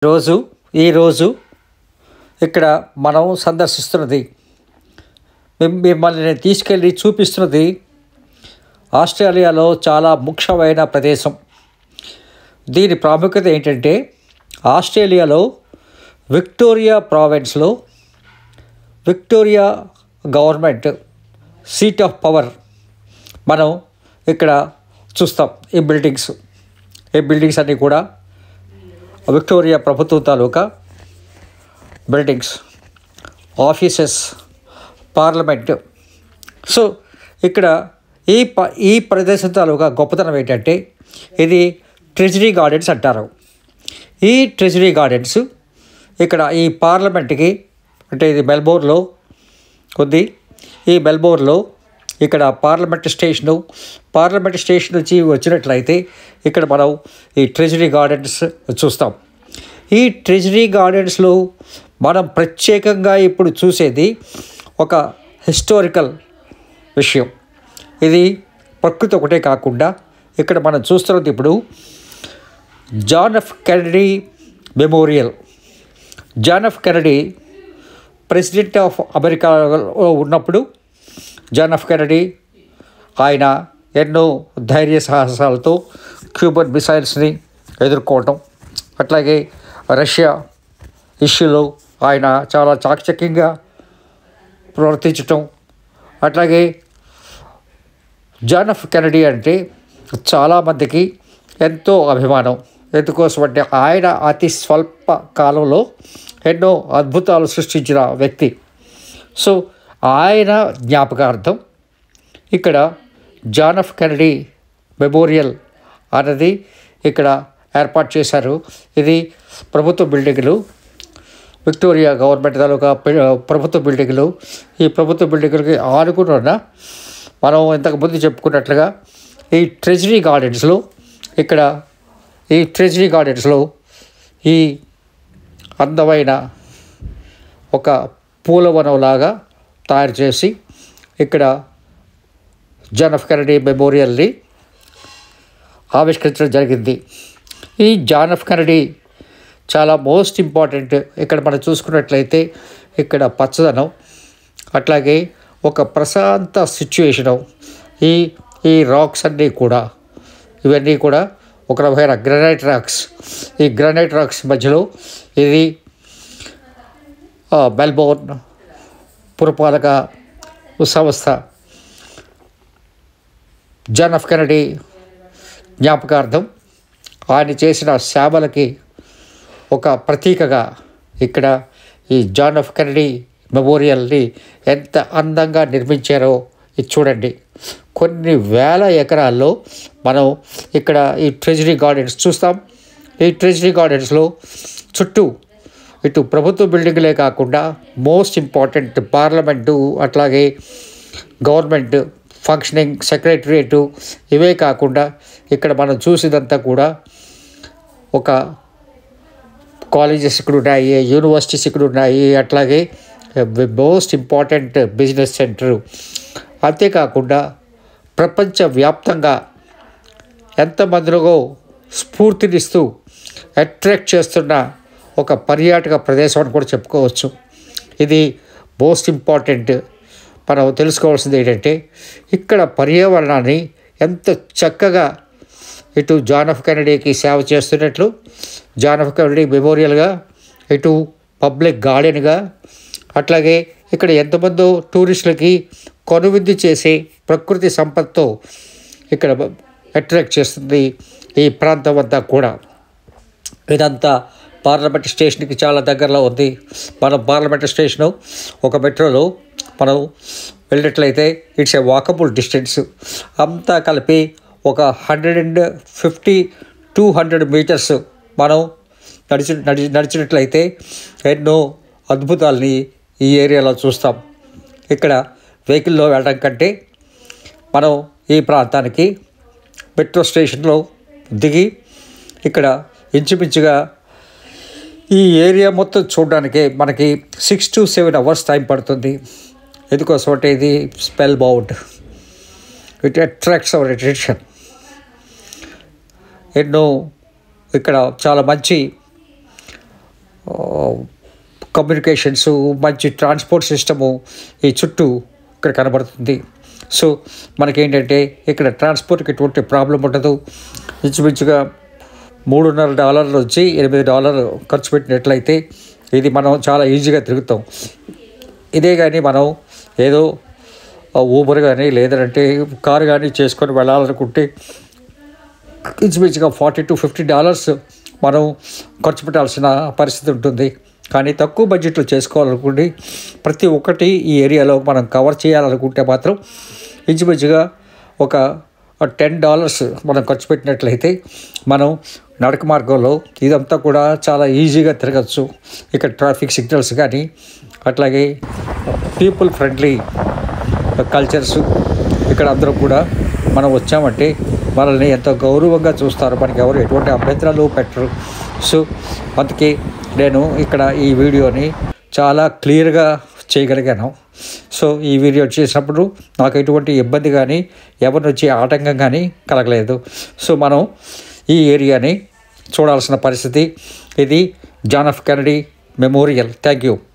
రోజు ఈరోజు ఇక్కడ మనం సందర్శిస్తున్నది మిమ్- మిమ్మల్ని నేను తీసుకెళ్ళి చూపిస్తున్నది ఆస్ట్రేలియాలో చాలా ముఖ్యమైన ప్రదేశం దీని ప్రాముఖ్యత ఏంటంటే ఆస్ట్రేలియాలో విక్టోరియా ప్రావిన్స్లో Victoria government seat of power మనం ఇక్కడ చూస్తాం ఈ బిల్డింగ్స్ ఈ బిల్డింగ్స్ అన్నీ కూడా విక్టోరియా ప్రభుత్వం తాలూకా బిల్డింగ్స్ ఆఫీసెస్ పార్లమెంట్ సో ఇక్కడ ఈ ప ఈ ప్రదేశం తాలూకా గొప్పతనం ఏంటంటే ఇది ట్రెజరీ గార్డెన్స్ అంటారు ఈ ట్రెజరీ గార్డెన్స్ ఇక్కడ ఈ పార్లమెంట్కి అంటే ఇది మెల్బోర్న్లో ఉంది ఈ మెల్బోర్న్లో ఇక్కడ పార్లమెంట్ స్టేషను పార్లమెంట్ స్టేషన్ నుంచి వచ్చినట్లయితే ఇక్కడ మనం ఈ ట్రెజరీ గార్డెన్స్ చూస్తాం ఈ ట్రెజరీ గార్డెన్స్లో మనం ప్రత్యేకంగా ఇప్పుడు చూసేది ఒక హిస్టారికల్ విషయం ఇది ప్రకృతి ఒకటే కాకుండా ఇక్కడ మనం చూస్తున్నది ఇప్పుడు John F Kennedy memorial John F Kennedy president of అమెరికాలో ఉన్నప్పుడు జాన్ ఎఫ్ కెనడీ ఆయన ఎన్నో ధైర్య సాహసాలతో క్యూబన్ మిసైల్స్ని ఎదుర్కోవటం అట్లాగే రష్యా ఇష్యూలో ఆయన చాలా చాకచక్యంగా ప్రవర్తించటం అట్లాగే జాన్ ఎఫ్ కెనడీ అంటే చాలామందికి ఎంతో అభిమానం ఎందుకోసం అంటే ఆయన అతి స్వల్ప కాలంలో ఎన్నో అద్భుతాలు సృష్టించిన వ్యక్తి సో ఆయన జ్ఞాపకార్థం ఇక్కడ జాన్ ఎఫ్ కెనడీ మెమోరియల్ అన్నది ఇక్కడ ఏర్పాటు చేశారు ఇది ప్రభుత్వ బిల్డింగులు విక్టోరియా గవర్నమెంట్ తాలూకా పి- ప్రభుత్వ బిల్డింగులు ఈ ప్రభుత్వ బిల్డింగులకి ఆనుకున్న మనం ఇంతకుముందు చెప్పుకున్నట్లుగా ఈ ట్రెజరీ గార్డెన్స్లో ఇక్కడ ఈ ట్రెజరీ గార్డెన్స్లో ఈ అందమైన ఒక పూలవనంలాగా తయారు చేసి ఇక్కడ జాన్ ఎఫ్ కెనడీ మెమోరియల్ని ఆవిష్కరించడం జరిగింది ఈ జాన్ ఎఫ్ కెనడీ చాలా మోస్ట్ ఇంపార్టెంట్ ఇక్కడ మనం చూసుకున్నట్లయితే ఇక్కడ పచ్చదనం అట్లాగే ఒక ప్రశాంత సిచ్యువేషను ఈ ఈ రాక్స్ అన్నీ కూడా ఇవన్నీ కూడా ఒక రకమైన గ్రనైట్ రాక్స్ ఈ గ్రనైట్ రాక్స్ మధ్యలో ఇది ఆ, మెల్బోర్న్ పురపాలక సంస్థ జాన్ ఎఫ్ కెనడీ జ్ఞాపకార్థం ఆయన చేసిన సేవలకి ఒక ప్రతీకగా ఇక్కడ ఈ జాన్ ఎఫ్ కెనడీ మెమోరియల్ని ఎంత అందంగా నిర్మించారో ఇది చూడండి కొన్ని వేల ఎకరాల్లో మనం ఇక్కడ ఈ ట్రెజరీ గార్డెన్స్ చూస్తాం ఈ ట్రెజరీ గార్డెన్స్లో చుట్టూ ఇటు ప్రభుత్వ బిల్డింగ్లే కాకుండా మోస్ట్ ఇంపార్టెంట్ పార్లమెంటు అట్లాగే గవర్నమెంట్ ఫంక్షనింగ్ సెక్రటరియట్ ఇవే కాకుండా ఇక్కడ మనం చూసేదంతా కూడా ఒక కాలేజెస్ ఇక్కడ ఉన్నాయి యూనివర్సిటీస్ ఇక్కడ ఉన్నాయి అట్లాగే మోస్ట్ ఇంపార్టెంట్ బిజినెస్ సెంటర్ అంతేకాకుండా ప్రపంచవ్యాప్తంగా ఎంతమందిలో స్ఫూర్తినిస్తూ అట్రాక్ట్ చేస్తున్న ఒక పర్యాటక ప్రదేశం అని కూడా చెప్పుకోవచ్చు ఇది మోస్ట్ ఇంపార్టెంట్ మనం తెలుసుకోవాల్సింది ఏంటంటే ఇక్కడ పర్యావరణాన్ని ఎంత చక్కగా ఇటు జాన్ ఆఫ్ కెనడీకి సేవ చేస్తున్నట్లు జాన్ ఆఫ్ కెనడీ మెమోరియల్గా ఇటు పబ్లిక్ గార్డెన్గా అట్లాగే ఇక్కడ ఎంతమందో టూరిస్టులకి కొనువిందు చేసే ప్రకృతి సంపత్తో ఇక్కడ అట్రాక్ట్ చేస్తుంది ఈ ప్రాంతం అంతా కూడా ఇదంతా పార్లమెంట్ స్టేషన్కి చాలా దగ్గరలో ఉంది మనం పార్లమెంట్ స్టేషను ఒక మెట్రోలో మనం వెళ్ళినట్లయితే ఇట్స్ ఏ వాకబుల్ డిస్టెన్స్ అంతా కలిపి ఒక hundred and fifty two hundred metres మనం నడిచి నడి నడిచినట్లయితే ఎన్నో అద్భుతాలని ఈ ఏరియాలో చూస్తాం ఇక్కడ వెహికల్లో వెళ్ళడం కంటే మనం ఈ ప్రాంతానికి మెట్రో స్టేషన్లో దిగి ఇక్కడ ఇంచుమించుగా ఈ ఏరియా మొత్తం చూడడానికి మనకి six to seven hours time పడుతుంది ఎందుకోసం అంటే ఇది spellbound it attracts our attention ఎన్నో ఇక్కడ చాలా మంచి కమ్యూనికేషన్స్ మంచి ట్రాన్స్పోర్ట్ సిస్టము ఈ చుట్టూ ఇక్కడ కనబడుతుంది సో మనకేంటంటే ఇక్కడ ట్రాన్స్పోర్ట్కి ఎటువంటి ప్రాబ్లం ఉండదు ఇంచుమించుగా మూడున్నర డాలర్లు వచ్చి ఎనిమిది డాలర్లు ఖర్చు పెట్టినట్లయితే ఇది మనం చాలా ఈజీగా తిరుగుతాం ఇదే కానీ మనం ఏదో ఊబర్ కానీ లేదంటే కారు కానీ చేసుకొని వెళ్ళాలనుకుంటే ఇంచుమించుగా ఫార్టీ టు ఫిఫ్టీ డాలర్స్ మనం ఖర్చు పెట్టాల్సిన పరిస్థితి ఉంటుంది కానీ తక్కువ బడ్జెట్లో చేసుకోవాలనుకుంటే ప్రతి ఒక్కటి ఈ ఏరియాలో మనం కవర్ చేయాలనుకుంటే మాత్రం ఇంచుమించుగా ఒక టెన్ డాలర్స్ మనం ఖర్చు పెట్టినట్లయితే మనం నడక మార్గంలో ఇదంతా కూడా చాలా ఈజీగా తిరగచ్చు ఇక్కడ ట్రాఫిక్ సిగ్నల్స్ కానీ అట్లాగే పీపుల్ ఫ్రెండ్లీ కల్చర్స్ ఇక్కడ అందరూ కూడా మనం వచ్చామంటే మనల్ని ఎంతో గౌరవంగా చూస్తారు మనకి ఎవరు ఎటువంటి అభ్యంతరాలు పెట్టరు సో అందుకే నేను ఇక్కడ ఈ వీడియోని చాలా క్లియర్గా చేయగలిగాను సో ఈ వీడియో చేసినప్పుడు నాకు ఎటువంటి ఇబ్బంది కానీ ఎవరి నుంచి ఆటంకం కానీ కలగలేదు సో మనం ఈ ఏరియాని చూడాల్సిన పరిస్థితి ఇది John of Kennedy memorial thank you